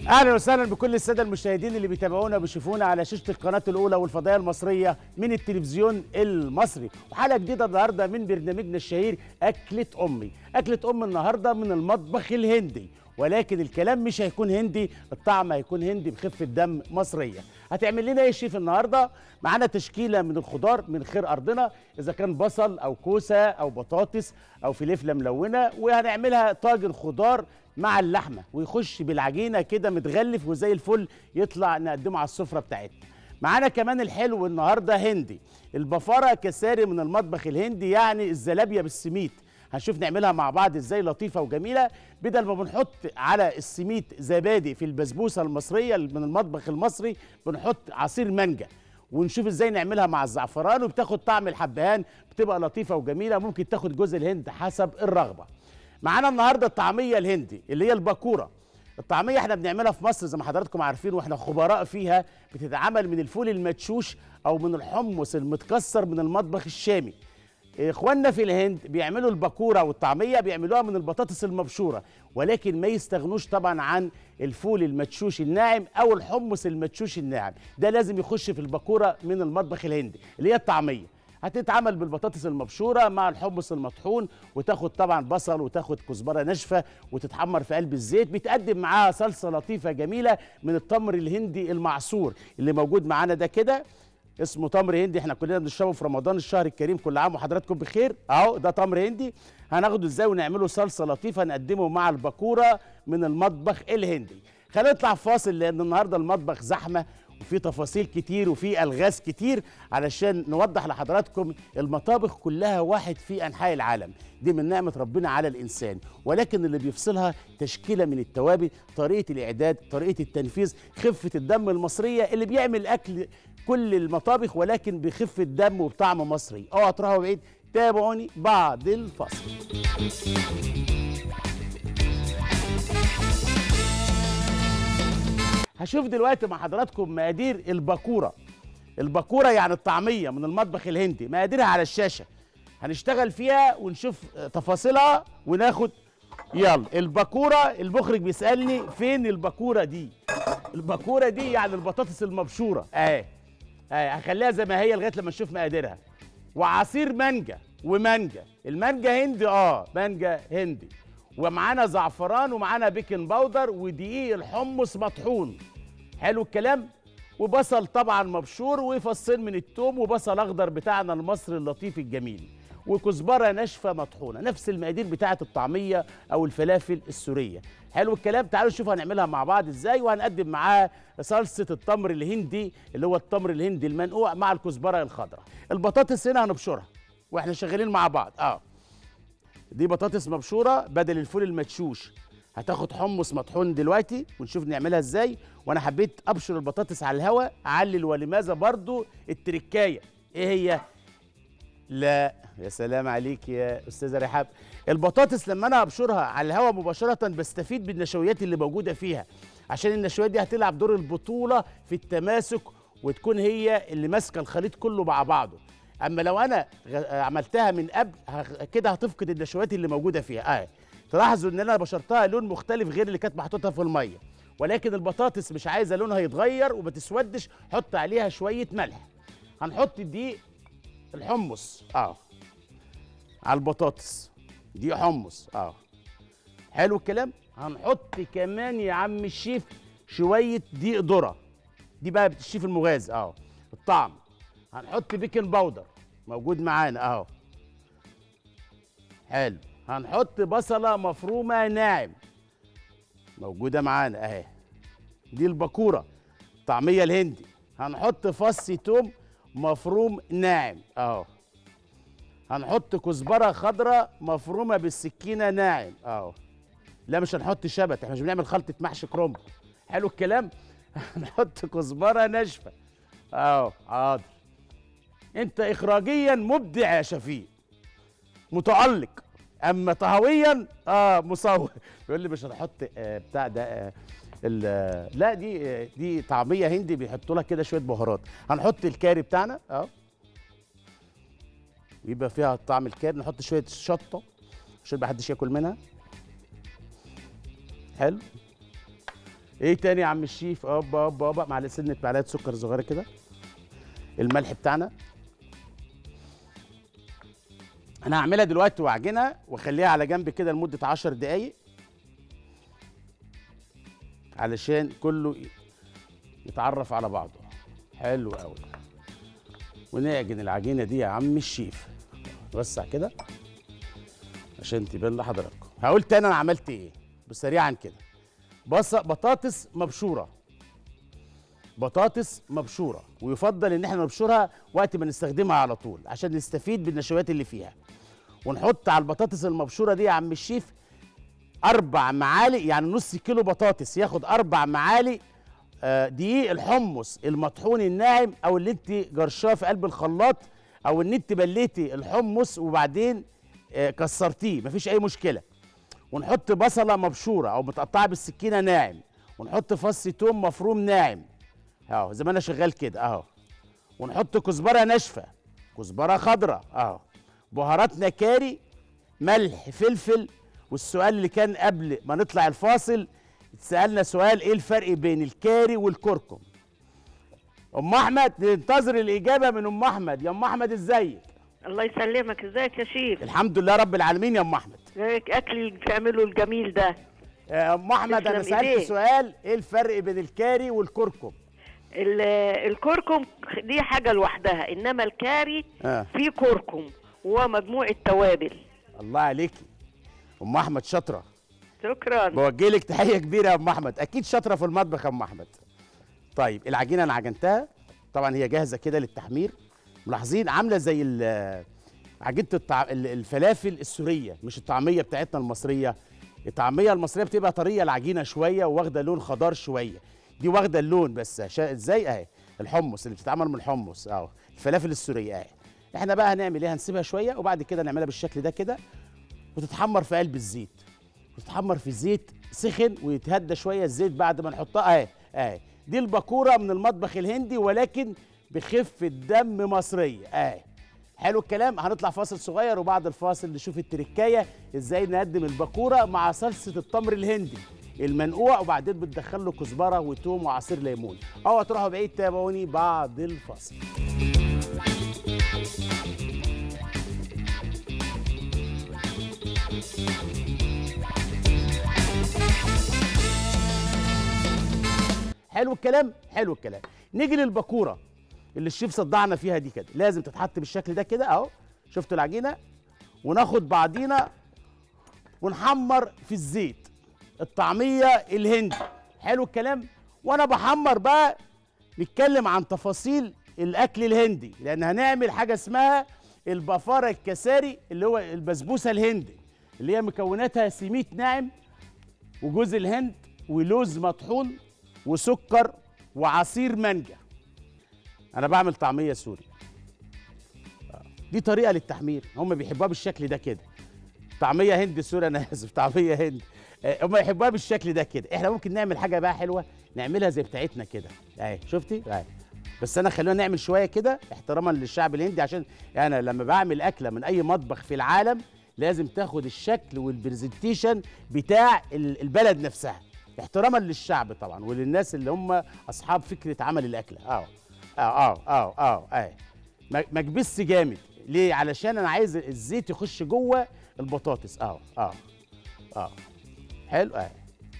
اهلا وسهلا بكل الساده المشاهدين اللي بيتابعونا وبيشوفونا على شاشه القناه الاولى والفضائيه المصريه من التلفزيون المصري وحلقه جديده النهارده من برنامجنا الشهير اكله امي اكله ام النهارده من المطبخ الهندي ولكن الكلام مش هيكون هندي الطعم هيكون هندي بخفه دم مصريه هتعمل لنا ايه يا شيف النهارده معانا تشكيله من الخضار من خير ارضنا اذا كان بصل او كوسه او بطاطس او فلفله ملونه وهنعملها طاجن خضار مع اللحمه ويخش بالعجينه كده متغلف وزي الفل يطلع نقدمه على السفره بتاعتنا معانا كمان الحلو النهارده هندي البفاره كساري من المطبخ الهندي يعني الزلابيه بالسميد هنشوف نعملها مع بعض ازاي لطيفه وجميله بدل ما بنحط على السميد زبادي في البسبوسه المصريه من المطبخ المصري بنحط عصير مانجا ونشوف ازاي نعملها مع الزعفران وبتاخد طعم الحبهان بتبقى لطيفه وجميله ممكن تاخد جوز الهند حسب الرغبه معانا النهارده الطعميه الهندي اللي هي الباكوره الطعميه احنا بنعملها في مصر زي ما حضراتكم عارفين واحنا خبراء فيها بتتعمل من الفول المدشوش او من الحمص المتكسر من المطبخ الشامي اخواننا في الهند بيعملوا الباكوره والطعميه بيعملوها من البطاطس المبشوره ولكن ما يستغنوش طبعا عن الفول المدشوش الناعم او الحمص المدشوش الناعم ده لازم يخش في الباكوره من المطبخ الهندي اللي هي الطعميه هتتعمل بالبطاطس المبشوره مع الحمص المطحون وتاخد طبعا بصل وتاخد كزبره ناشفه وتتحمر في قلب الزيت بيتقدم معاها صلصه لطيفه جميله من التمر الهندي المعصور اللي موجود معانا ده كده اسمه تمر هندي احنا كلنا بنشربه في رمضان الشهر الكريم كل عام وحضراتكم بخير اهو ده تمر هندي هناخده ازاي ونعمله صلصه لطيفه نقدمه مع الباكوره من المطبخ الهندي خلينا نطلع فاصل لان النهارده المطبخ زحمه وفي تفاصيل كتير وفي الغاز كتير علشان نوضح لحضراتكم المطابخ كلها واحد في انحاء العالم دي من نعمه ربنا على الانسان ولكن اللي بيفصلها تشكيله من التوابل طريقه الاعداد طريقه التنفيذ خفه الدم المصريه اللي بيعمل اكل كل المطابخ ولكن بخفه دم وبطعم مصري اوعى تروحوا بعيد تابعوني بعد الفصل هشوف دلوقتي مع حضراتكم مقادير الباكوره الباكوره يعني الطعميه من المطبخ الهندي مقاديرها على الشاشه هنشتغل فيها ونشوف تفاصيلها وناخد يلا الباكوره المخرج بيسالني فين الباكوره دي الباكوره دي يعني البطاطس المبشوره اهي اهي هخليها زي ما هي لغايه لما نشوف مقاديرها وعصير مانجا ومانجا المانجا هندي اه مانجا هندي ومعانا زعفران ومعانا بيكنج باودر ودقيق الحمص مطحون حلو الكلام وبصل طبعا مبشور وفصين من التوم وبصل اخضر بتاعنا المصري اللطيف الجميل وكزبره ناشفه مطحونه نفس المقادير بتاعه الطعميه او الفلافل السوريه حلو الكلام تعالوا نشوف هنعملها مع بعض ازاي وهنقدم معاها صلصه التمر الهندي اللي هو التمر الهندي المنقوع مع الكزبره الخضراء البطاطس هنا هنبشرها واحنا شغالين مع بعض اه دي بطاطس مبشوره بدل الفول المدشوش هتاخد حمص مطحون دلوقتي ونشوف نعملها ازاي وانا حبيت ابشر البطاطس على الهواء علل ولماذا برضو التركايه ايه هي لا يا سلام عليك يا استاذه رحاب البطاطس لما انا ابشرها على الهواء مباشره بستفيد بالنشويات اللي موجوده فيها عشان النشويات دي هتلعب دور البطوله في التماسك وتكون هي اللي ماسكه الخليط كله مع بعضه اما لو انا عملتها من قبل كده هتفقد النشويات اللي موجوده فيها اه تلاحظوا ان انا بشرتها لون مختلف غير اللي كانت محطوطه في الميه ولكن البطاطس مش عايزه لونها يتغير وما تسودش حط عليها شويه ملح هنحط دي الحمص اه على البطاطس دي حمص اه حلو الكلام هنحط كمان يا عم الشيف شويه دقيق ذره دي بقى الشيف المغاز اه الطعم هنحط بيكنج باودر موجود معانا اهو حلو هنحط بصله مفرومه ناعم موجوده معانا اهي دي الباكوره الطعميه الهندي هنحط فص توم مفروم ناعم اهو هنحط كزبره خضراء مفرومه بالسكينه ناعم اهو لا مش هنحط شبت احنا مش بنعمل خلطه محشي كرنب حلو الكلام هنحط كزبره ناشفه اهو حاضر انت اخراجيا مبدع يا شفيق متالق اما طهويا اه مصور يقول لي مش هنحط آه بتاع ده آه لا دي آه دي طعميه هندي بيحطوا لها كده شويه بهارات هنحط الكاري بتاعنا اه يبقى فيها طعم الكاري نحط شويه شطه عشان ما حدش ياكل منها حلو ايه تاني يا عم الشيف اوبا اوبا اوبا معلقه سنه معلقه سكر صغيره كده الملح بتاعنا انا هعملها دلوقتي واعجنها واخليها على جنب كده لمده 10 دقايق علشان كله يتعرف على بعضه حلو قوي ونعجن العجينه دي يا عم الشيف وسع كده عشان تبان لحضراتكم هقول تاني انا عملت ايه بس سريعا كده بص بطاطس مبشوره بطاطس مبشوره ويفضل ان احنا نبشرها وقت ما نستخدمها على طول عشان نستفيد بالنشويات اللي فيها ونحط على البطاطس المبشوره دي يا عم الشيف اربع معالق يعني نص كيلو بطاطس ياخد اربع معالق آه، دقيق الحمص المطحون الناعم او اللي انت جرشاه في قلب الخلاط او ان انت بليتي الحمص وبعدين آه، كسرتيه مفيش اي مشكله ونحط بصله مبشوره او متقطعه بالسكينه ناعم ونحط فص توم مفروم ناعم اهو زي ما انا شغال كده اهو ونحط كزبره ناشفه كزبره خضراء اهو بهارات نكاري ملح فلفل والسؤال اللي كان قبل ما نطلع الفاصل سالنا سؤال ايه الفرق بين الكاري والكركم ام احمد ننتظر الاجابه من ام احمد يا ام احمد ازيك الله يسلمك ازيك يا شيف الحمد لله رب العالمين يا ام احمد ازيك اكل اللي بتعمله الجميل ده يا ام احمد انا تسلم سالت إيديك. سؤال ايه الفرق بين الكاري والكركم ال- الكركم دي حاجه لوحدها انما الكاري آه. فيه كركم وهو مجموعه توابل الله عليكي ام احمد شاطره شكرا بوجه لك تحيه كبيره يا ام احمد اكيد شاطره في المطبخ يا ام احمد طيب العجينه انا عجنتها طبعا هي جاهزه كده للتحمير ملاحظين عامله زي ال- عجينه الطع... ال- الفلافل السوريه مش الطعميه بتاعتنا المصريه الطعميه المصريه بتبقى طريه العجينه شويه واخده لون خضار شويه دي واخده اللون بس شا... ازاي اهي الحمص اللي بتتعمل من الحمص اهو الفلافل السوريه اهي احنا بقى هنعمل ايه هنسيبها شويه وبعد كده نعملها بالشكل ده كده وتتحمر في قلب الزيت وتتحمر في زيت سخن ويتهدى شويه الزيت بعد ما نحطها اهي اهي دي الباكوره من المطبخ الهندي ولكن بخفه دم مصريه اهي حلو الكلام هنطلع فاصل صغير وبعد الفاصل نشوف التركايه ازاي نقدم الباكوره مع صلصه التمر الهندي المنقوع وبعدين بتدخل له كزبره وتوم وعصير ليمون اوعوا تروحوا بعيد تابعوني بعد الفاصل حلو الكلام حلو الكلام نيجي للباكوره اللي الشيف صدعنا فيها دي كده لازم تتحط بالشكل ده كده اهو شفتوا العجينه وناخد بعضينا ونحمر في الزيت الطعميه الهندي حلو الكلام وانا بحمر بقى نتكلم عن تفاصيل الاكل الهندي لان هنعمل حاجه اسمها البفاره الكساري اللي هو البسبوسه الهندي اللي هي مكوناتها سميت ناعم وجوز الهند ولوز مطحون وسكر وعصير مانجا انا بعمل طعميه سوري آه. دي طريقه للتحمير هم بيحبوها بالشكل ده كده طعميه هند سوري انا اسف طعميه هند آه، هم يحبوها بالشكل ده كده احنا ممكن نعمل حاجه بقى حلوه نعملها زي بتاعتنا كده اهي شفتي اهي بس انا خلينا نعمل شويه كده احتراما للشعب الهندي عشان انا لما بعمل اكله من اي مطبخ في العالم لازم تاخد الشكل والبرزنتيشن بتاع ال- البلد نفسها احتراما للشعب طبعا وللناس اللي هم اصحاب فكره عمل الاكله اه اه اه اه اه اه ما ما كبسش جامد ليه علشان انا عايز الزيت يخش جوه البطاطس اه اه اه حلو اه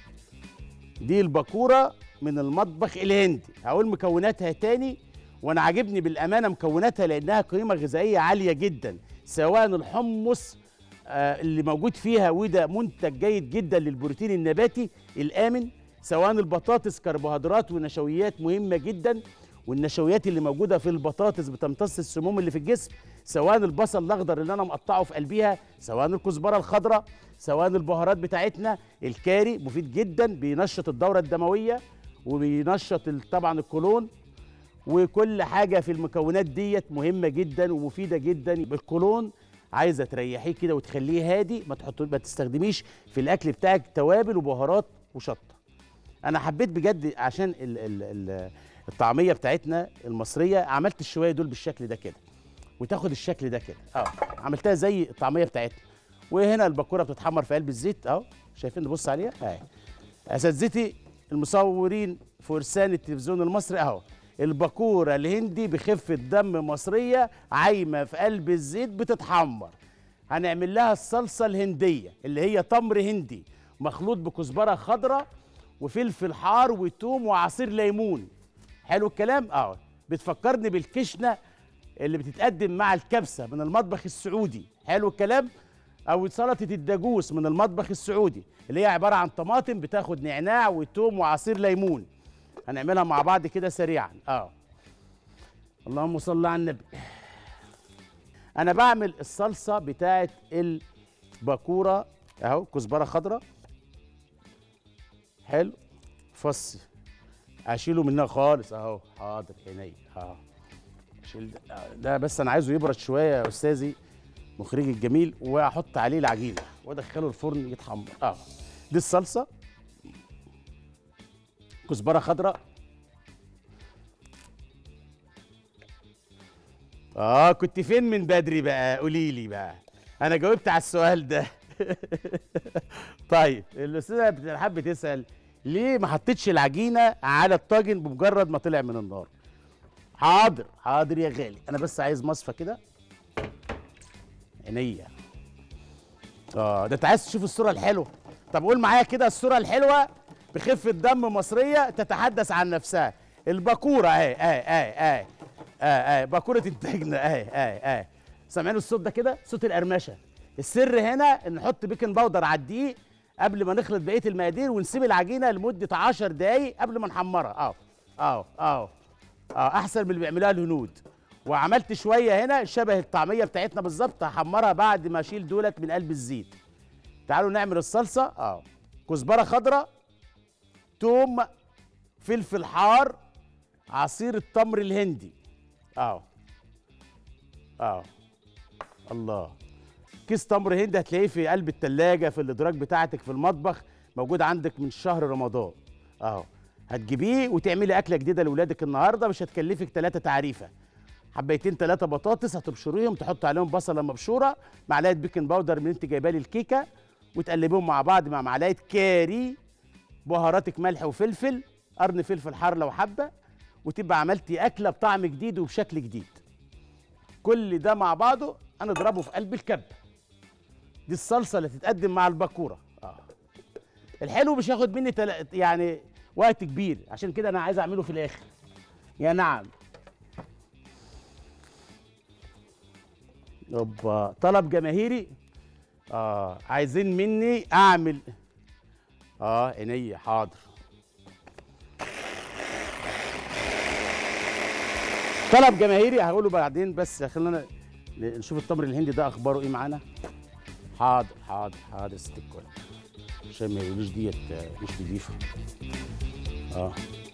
دي الباكوره من المطبخ الهندي هقول مكوناتها تاني وانا عاجبني بالامانه مكوناتها لانها قيمه غذائيه عاليه جدا سواء الحمص آه، اللي موجود فيها وده منتج جيد جدا للبروتين النباتي الامن سواء البطاطس كربوهيدرات ونشويات مهمه جدا والنشويات اللي موجوده في البطاطس بتمتص السموم اللي في الجسم سواء البصل الاخضر اللي انا مقطعه في قلبيها سواء الكزبره الخضراء سواء البهارات بتاعتنا الكاري مفيد جدا بينشط الدوره الدمويه وبينشط ال- طبعا الكولون وكل حاجه في المكونات ديت مهمه جدا ومفيده جدا الكولون عايزه تريحيه كده وتخليه هادي ما تحط ما تستخدميش في الاكل بتاعك توابل وبهارات وشطه انا حبيت بجد عشان ال ال ال الطعميه بتاعتنا المصريه عملت الشويه دول بالشكل ده كده وتاخد الشكل ده كده اه عملتها زي الطعميه بتاعتنا وهنا الباكوره بتتحمر في قلب الزيت اهو شايفين نبص عليها اهي اساتذتي المصورين فرسان التلفزيون المصري اهو الباكوره الهندي بخفه دم مصريه عايمه في قلب الزيت بتتحمر هنعمل لها الصلصه الهنديه اللي هي تمر هندي مخلوط بكزبره خضراء وفلفل حار وتوم وعصير ليمون حلو الكلام اه بتفكرني بالكشنه اللي بتتقدم مع الكبسه من المطبخ السعودي حلو الكلام او سلطه الدجوس من المطبخ السعودي اللي هي عباره عن طماطم بتاخد نعناع وتوم وعصير ليمون هنعملها مع بعض كده سريعا اه اللهم صل على النبي انا بعمل الصلصه بتاعه الباكوره اهو كزبره خضراء حلو فص اشيله منها خالص اهو حاضر عيني اه شيل ده, آه، ده بس انا عايزه يبرد شويه يا استاذي مخرجي الجميل واحط عليه العجينه وادخله الفرن يتحمر اه دي الصلصه كزبره خضراء اه كنت فين من بدري بقى قولي لي بقى انا جاوبت على السؤال ده طيب الاستاذه بتحب بتسال ليه ما حطيتش العجينه على الطاجن بمجرد ما طلع من النار حاضر حاضر يا غالي انا بس عايز مصفى كده عينيا اه ده انت عايز تشوف الصوره الحلوه طب قول معايا كده الصوره الحلوه بخفه دم مصريه تتحدث عن نفسها الباكوره اهي اهي اهي اهي اهي اهي باكوره انتاجنا اهي اهي اهي سامعين الصوت ده كده صوت القرمشه السر هنا ان نحط بيكنج باودر على الدقيق قبل ما نخلط بقيه المقادير ونسيب العجينه لمده 10 دقايق قبل ما نحمرها اه اه اه اه احسن من اللي بيعملوها الهنود وعملت شويه هنا شبه الطعميه بتاعتنا بالظبط هحمرها بعد ما اشيل دولت من قلب الزيت تعالوا نعمل الصلصه اه كزبره خضراء توم فلفل حار عصير التمر الهندي اه اه الله كيس تمر هندي هتلاقيه في قلب التلاجة في الادراج بتاعتك في المطبخ موجود عندك من شهر رمضان اهو هتجيبيه وتعملي اكله جديده لاولادك النهارده مش هتكلفك ثلاثه تعريفه حبيتين ثلاثه بطاطس هتبشريهم تحط عليهم بصله مبشوره معلقه بيكنج باودر من انت جايبه لي الكيكه وتقلبيهم مع بعض مع معلقه كاري بهاراتك ملح وفلفل قرن فلفل حار لو حبه وتبقى عملتي اكله بطعم جديد وبشكل جديد كل ده مع بعضه هنضربه في قلب الكب دي الصلصه اللي تتقدم مع الباكوره اه الحلو مش هياخد مني تل... يعني وقت كبير عشان كده انا عايز اعمله في الاخر يا نعم اوبا طلب جماهيري اه عايزين مني اعمل اه عينيا حاضر طلب جماهيري هقوله بعدين بس خلينا نشوف التمر الهندي ده اخباره ايه معانا حاضر حاضر حاضر ست الكل عشان ما يقولوش ديت آه، مش نضيفه اه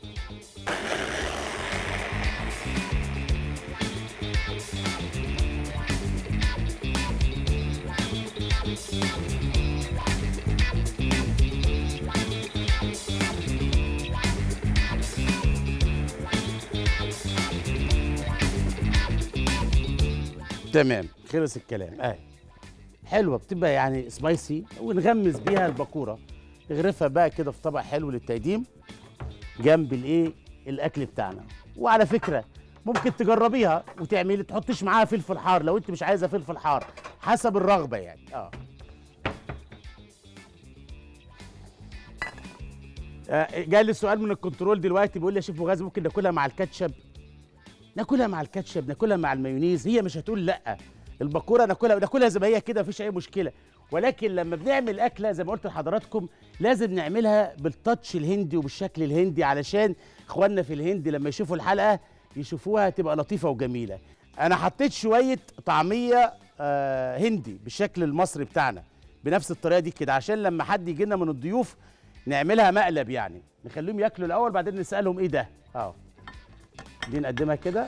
تمام خلص الكلام اهي حلوه بتبقى يعني سبايسي ونغمس بيها الباكوره نغرفها بقى كده في طبق حلو للتقديم جنب الايه الاكل بتاعنا وعلى فكره ممكن تجربيها وتعملي تحطيش معاها فلفل حار لو انت مش عايزه فلفل حار حسب الرغبه يعني اه آه، جالي سؤال من الكنترول دلوقتي بيقول لي يا شيف مغازي ممكن ناكلها مع الكاتشب ناكلها مع الكاتشب ناكلها مع المايونيز هي مش هتقول لا الباكوره ناكلها ناكلها زي ما هي كده مفيش اي مشكله ولكن لما بنعمل اكله زي ما قلت لحضراتكم لازم نعملها بالتاتش الهندي وبالشكل الهندي علشان اخواننا في الهند لما يشوفوا الحلقه يشوفوها تبقى لطيفه وجميله انا حطيت شويه طعميه آه هندي بالشكل المصري بتاعنا بنفس الطريقه دي كده عشان لما حد يجي لنا من الضيوف نعملها مقلب يعني نخليهم ياكلوا الاول بعدين نسالهم ايه ده اه دي نقدمها كده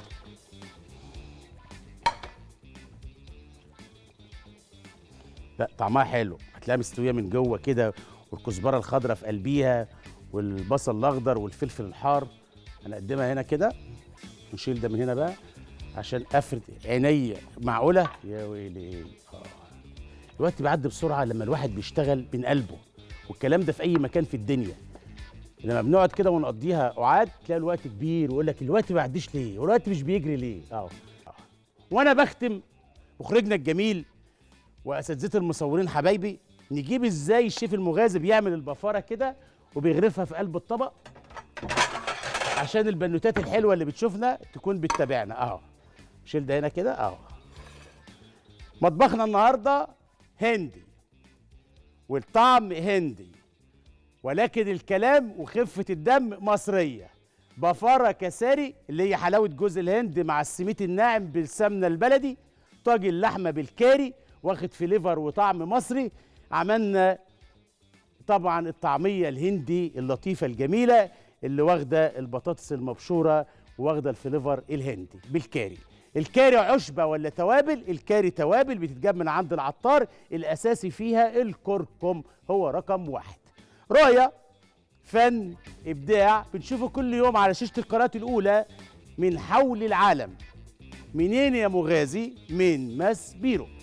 لا طعمها حلو هتلاقيها مستويه من جوه كده والكزبره الخضراء في قلبيها والبصل الاخضر والفلفل الحار هنقدمها هنا كده نشيل ده من هنا بقى عشان افرد عينيا معقوله يا ويلي آه. الوقت بيعدي بسرعه لما الواحد بيشتغل من قلبه والكلام ده في اي مكان في الدنيا لما بنقعد كده ونقضيها قعاد تلاقي الوقت كبير ويقول لك الوقت ما بيعديش ليه والوقت مش بيجري ليه اهو وانا بختم مخرجنا الجميل واساتذه المصورين حبايبي نجيب ازاي الشيف المغازي بيعمل البفاره كده وبيغرفها في قلب الطبق عشان البنوتات الحلوه اللي بتشوفنا تكون بتتابعنا اهو شيل ده هنا كده اهو مطبخنا النهارده هندي والطعم هندي ولكن الكلام وخفه الدم مصريه بفاره كساري اللي هي حلاوه جوز الهند مع السميت الناعم بالسمنه البلدي طاجن لحمه بالكاري واخد فليفر وطعم مصري عملنا طبعا الطعميه الهندي اللطيفه الجميله اللي واخده البطاطس المبشوره واخده الفليفر الهندي بالكاري الكاري عشبه ولا توابل الكاري توابل بتتجاب من عند العطار الاساسي فيها الكركم هو رقم واحد رؤيه فن ابداع بنشوفه كل يوم على شاشه القناه الاولى من حول العالم منين يا مغازي من ماس بيرو